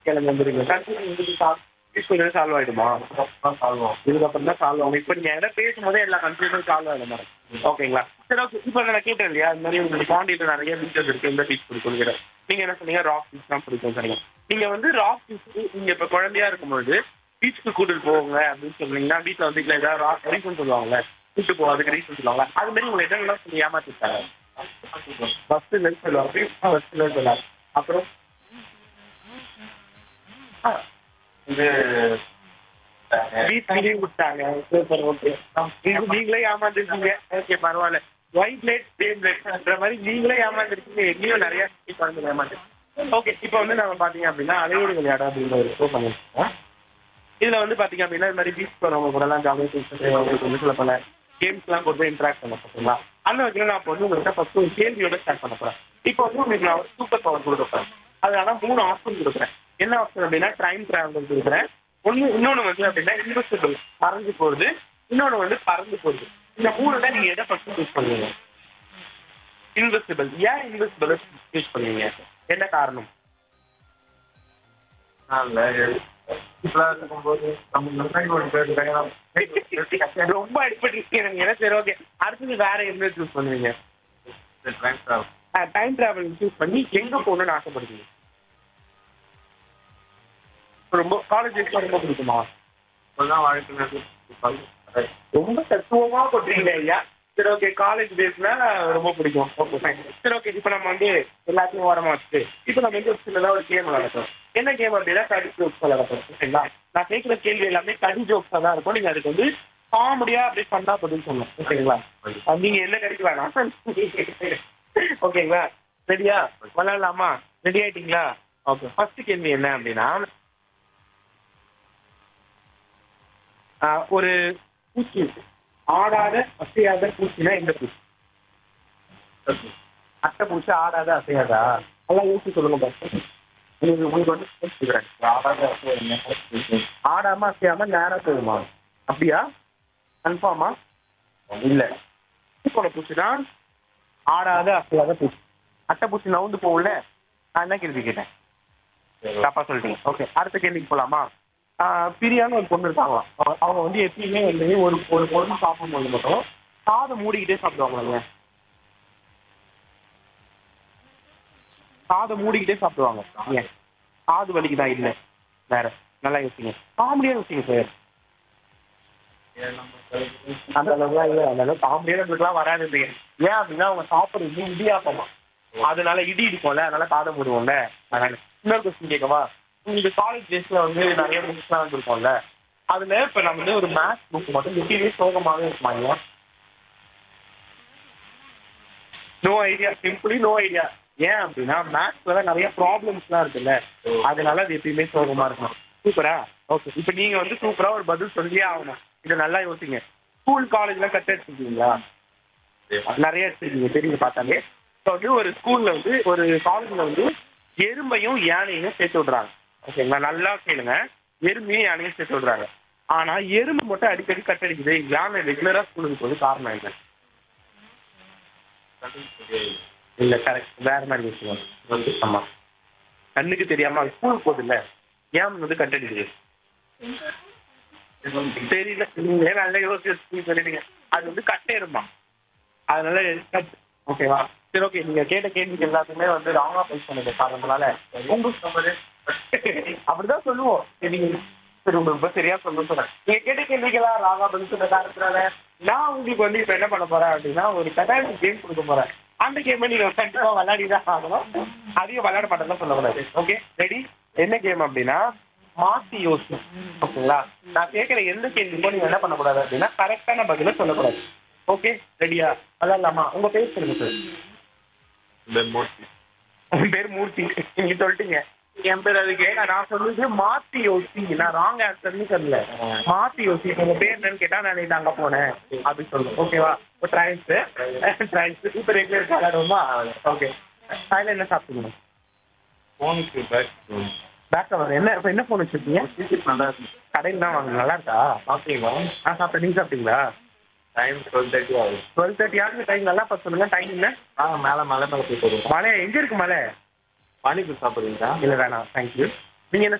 கிளம்பி வந்துருங்க கன்ஃபியூஷன் உங்களுக்கு சால்வ் பீஸ்ஃபுல்லாக சால்வ் ஆகிடுமா சால்வ் ஆகும் இதுக்கப்புறம் தான் சால்வ் ஆகும் இப்போ நீங்கள் எதாவது பேசும்போதே எல்லா கன்ஃபியூஷனும் சால்வ் ஆகிடும் மேடம் ஓகேங்களா சரி ஓகே இப்போ நான் கேட்டேன் இல்லையா இந்த மாதிரி உங்களுக்கு பாண்டியில் நிறைய பீச்சஸ் இருக்கு இந்த பீச் பிடிக்கும் கேட்டேன் நீங்கள் என்ன சொன்னீங்க ராக் பீச் தான் பிடிக்கும் சொன்னீங்க நீங்கள் வந்து ராக் பீச்சுக்கு நீங்கள் இப்போ குழந்தையா இருக்கும்போது பீச்சுக்கு கூட்டிட்டு போங்க அப்படின்னு சொன்னீங்கன்னா வீட்டில் வந்து இல்லை ஏதாவது ராக் ரீசன் சொல்லுவாங்கல்ல கூட்டு போகிறதுக்கு ரீசன் சொல்லுவாங்க அது மாதிரி உங்களை என்னெல்லாம் சொல்லி ஏமாத்திருக்காங்க ஃபர்ஸ்ட் லென்ஸ் சொல்லுவாங்க ஃபர்ஸ்ட் லென்ஸ் சொல்லுவாங்க அப்புறம் ஆ, இது வீட்லயே விட்டாங்க சூப்பர் ஓகே நீங்களே ஏமாந்துருக்கீங்க ஓகே பரவாயில்ல ஒயிட் லைட் சேம் லைட்ன்ற மாதிரி நீங்களே ஏமாந்துருக்கீங்க எங்கேயும் நிறைய குட்டி குழந்தைங்க ஏமாந்து ஓகே இப்போ வந்து நம்ம பாத்தீங்க அப்படின்னா அலையோடு விளையாட அப்படின்ற ஒரு ஷோ பண்ணிருக்கோம் இதுல வந்து பாத்தீங்க அப்படின்னா இந்த மாதிரி பீச் போறவங்க கூட எல்லாம் ஜாலியாக பேசுறது அவங்களுக்கு வந்து சில பல கேம்ஸ்லாம் கொடுத்து இன்ட்ராக்ட் பண்ண போறீங்களா அந்த வகையில் நான் இப்போ வந்து உங்கள்கிட்ட ஃபர்ஸ்ட் ஒரு கேள்வியோட ஸ்டார்ட் பண்ண போறேன் இப்போ வந்து உங்களுக்கு நான் சூப்பர் பவர் கொடுக்க போறேன் அதனால மூணு ஆப்ஷன் கொடுக்குறேன் என்ன ஆப்ஷன் அப்படின்னா டைம் டிராவல் கொடுக்குறேன் ஒண்ணு இன்னொன்னு வந்து அப்படின்னா இன்வெஸ்டபிள் மறைஞ்சு போகுது இன்னொன்னு வந்து பறந்து போகுது இந்த மூணுல நீங்க எதை ஃபர்ஸ்ட் யூஸ் பண்ணுவீங்க இன்வெஸ்டபிள் ஏன் இன்வெஸ்டபிள் யூஸ் பண்ணுவீங்க என்ன காரணம் இப்பெல்லாம் இருக்கும்போது நம்ம முன்னாடி ஒரு பேர் இருக்காங்க ரொம்ப அடிப்பட்டு ஏன்னா சரி ஓகே அடுத்தது வேற என்ன சூஸ் பண்ணுவீங்க train travel time travel choose பண்ணி எங்க போகணும்னு ஆசைப்படுவீங்க ரொம்ப காலேஜ் டேஸ்லாம் ரொம்ப பிடிக்குமா இப்போதான் வாழ்க்கை ரொம்ப தத்துவமா போட்டுருக்கீங்க ஐயா சரி ஓகே காலேஜ் டேஸ்னா ரொம்ப பிடிக்கும் ஓகே ஃபைன் சரி ஓகே இப்போ நம்ம வந்து எல்லாத்தையும் ஓரமா வச்சுட்டு இப்போ நம்ம வந்து ஒரு சின்னதாக ஒரு கேம் விளையாடுறோம் என்ன கேம் அப்படின்னா கடி ஜோக்ஸ் விளையாடுறோம் ஓகேங்களா நான் கேட்குற கேள்வி எல்லாமே கடி ஜோக்ஸாக தான் இருக்கும் நீங்கள் அதுக்கு வந்து காமெடியா அப்படி பண்ணா பதில் சொல்லணும் ஓகேங்களா அது நீங்க என்ன கடிக்க வேணாம் ஓகேங்களா ரெடியா விளையாடலாமா ரெடி ஆயிட்டீங்களா ஓகே ஃபர்ஸ்ட் கேள்வி என்ன அப்படின்னா ஆஹ் ஒரு பூச்சி இருக்கு. ஆடாத அசையாத பூச்சினா எந்த பூச்சி அட்டை பூச்சி ஆடாத அசையாதா நல்லா யோசிச்சு சொல்லுங்க பாஸ் உங்களுக்கு உங்களுக்கு வந்து யோசிச்சுக்கிறேன் ஆடாம அசையாம நேரா போகுமா அப்படியா கன்ஃபார்மா இல்ல போன பூச்சி தான் ஆடாத அசையாத பூச்சி அட்டை பூச்சி நவுந்து போகல நான் என்ன கேள்வி கேட்டேன் தப்பா சொல்லிட்டீங்க ஓகே அடுத்த கேள்விக்கு போலாமா ஆஹ் பிரியான்னு ஒரு பொண்ணு இருக்காங்களாம் அவங்க- அவங்க வந்து எப்பயுமே வந்து ஒரு ஒரு பொருள் சாப்பிடும்போது மட்டும் காதை மூடிக்கிட்டே சாப்பிடுவாங்களாங்க காதை மூடிக்கிட்டே சாப்பிடுவாங்க ஏன் காது வலிக்குதா இல்ல வேற நல்லா யோசிங்க காமெடியா யோசிங்க சார் அந்த அளவுக்குலாம் இல்ல அந்த அளவுக்கு காமெடியா நம்மளுக்குலாம் வராதுங்க ஏன் அப்படின்னா அவங்க சாப்பிடுறது இடியாப்பமா அதனால இடி இடிக்கும்ல அதனால காதை மூடுவோம்ல அதனால இன்னொரு கொஸ்டின் கேட்கவா உங்களுக்கு காலேஜ் டேஸ்ல வந்து நிறைய புக்ஸ்லாம் வந்துருக்கோம்ல அதுல இப்ப நம்ம வந்து ஒரு மேத்ஸ் புக் மட்டும் எப்பயுமே சோகமாவே இருக்குமாங்க no idea simply no idea ஏன் அப்படின்னா மேத்ஸ்ல தான் நிறைய ப்ராப்ளம்ஸ்லாம் இருக்குல்ல அதனால அது எப்பயுமே சோகமா இருக்கும் சூப்பரா ஓகே இப்போ நீங்க வந்து சூப்பரா ஒரு பதில் சொல்லியே ஆகணும் இதை நல்லா யோசிங்க ஸ்கூல் காலேஜ்ல கட் எடுத்துருக்கீங்களா நிறைய எடுத்துருக்கீங்க தெரியுங்க பார்த்தாலே இப்போ வந்து ஒரு ஸ்கூல்ல வந்து ஒரு காலேஜ்ல வந்து எறும்பையும் யானையும் சேர்த்து விடுறாங்க ஓகேங்களா நல்லா கேளுங்க எறும்பையும் யானையும் சேர்த்து விடுறாங்க ஆனா எறும்பு மட்டும் அடிக்கடி கட் அடிக்குது யானை ரெகுலரா ஸ்கூலுக்கு போது காரணம் என்ன இல்ல கரெக்ட் வேற மாதிரி விஷயம் ஆமா கண்ணுக்கு தெரியாம ஸ்கூல் போகுது இல்ல ஏன் வந்து கட் அடிக்குது தெரியல நீங்களே நல்லா யோசிச்சு சொல்லிட்டீங்க அது வந்து கட்டை இருமா அதனால கட் ஓகேவா சரி ஓகே நீங்க கேட்ட கேள்விக்கு எல்லாத்துக்குமே வந்து ராங்கா பேஸ் பண்ணுங்க காரணத்தினால உங்களுக்கு நம்பரு அப்படிதான் சொல்லுவோம் சரி, நீங்க சரி உங்களுக்கு இப்ப சரியா சொல்ல சொல்றேன் நீங்க கேட்ட கேள்விக்கெல்லாம் ராங்கா பதில் சொன்ன காரணத்தினால நான் உங்களுக்கு வந்து இப்ப என்ன பண்ண போறேன் அப்படின்னா ஒரு கட்டாயம் கேம் கொடுக்க போறேன் அந்த கேமை நீங்க கண்டிப்பா விளையாடி தான் ஆகணும் அதையும் விளையாட மாட்டேன் சொல்லக்கூடாது ஓகே ரெடி என்ன கேம் அப்படின்னா மாத்தி யோசி ஓகேங்களா நான் கேட்கிற எந்த கேள்விக்கும் நீங்க என்ன பண்ணக்கூடாது அப்படின்னா கரெக்டான பதில சொல்லக்கூடாது ஓகே ரெடியா விளையாடலாமா உங்க பேர் சொல்லுங்க சார் உங்க பேர் மூர்த்தி நீங்க சொல்லிட்டீங்க என் பேர் அதுக்கு நான் சொல்லுது மாத்தி யோசி நான் ராங் ஆன்சர்னு சொல்லல மாத்தி யோசி இப்ப உங்க பேர் என்னன்னு கேட்டா நான் நேத்து அங்க போனேன் அப்படின்னு சொல்லுவேன் ஓகேவா இப்போ ட்ரைன்ஸ் ட்ரைன்ஸ் இப்போ ரெகுலர் விளையாடுவோமா ஓகே காலையில் என்ன சாப்பிட்டீங்க ஃபோனுக்கு பேக் பேக் கவர் என்ன இப்போ என்ன ஃபோன் வச்சிருக்கீங்க நல்லா இருக்கு கடையில் தான் வாங்க நல்லா இருக்கா சாப்பிட்டீங்களா ஆ சாப்பிட்டேன் நீங்கள் சாப்பிட்டீங்களா டைம் டுவெல் தேர்ட்டி ஆகுது டுவெல் தேர்ட்டி ஆகுது டைம் நல்லா பார்த்து சொல்லுங்க டைம் என்ன ஆ மேலே மலை மேலே போய் போடுவோம் மலை எங்க இருக்கு மலை பானிபூரி சாப்பிட்றீங்களா இல்லை வேணாம் தேங்க்யூ நீங்க என்ன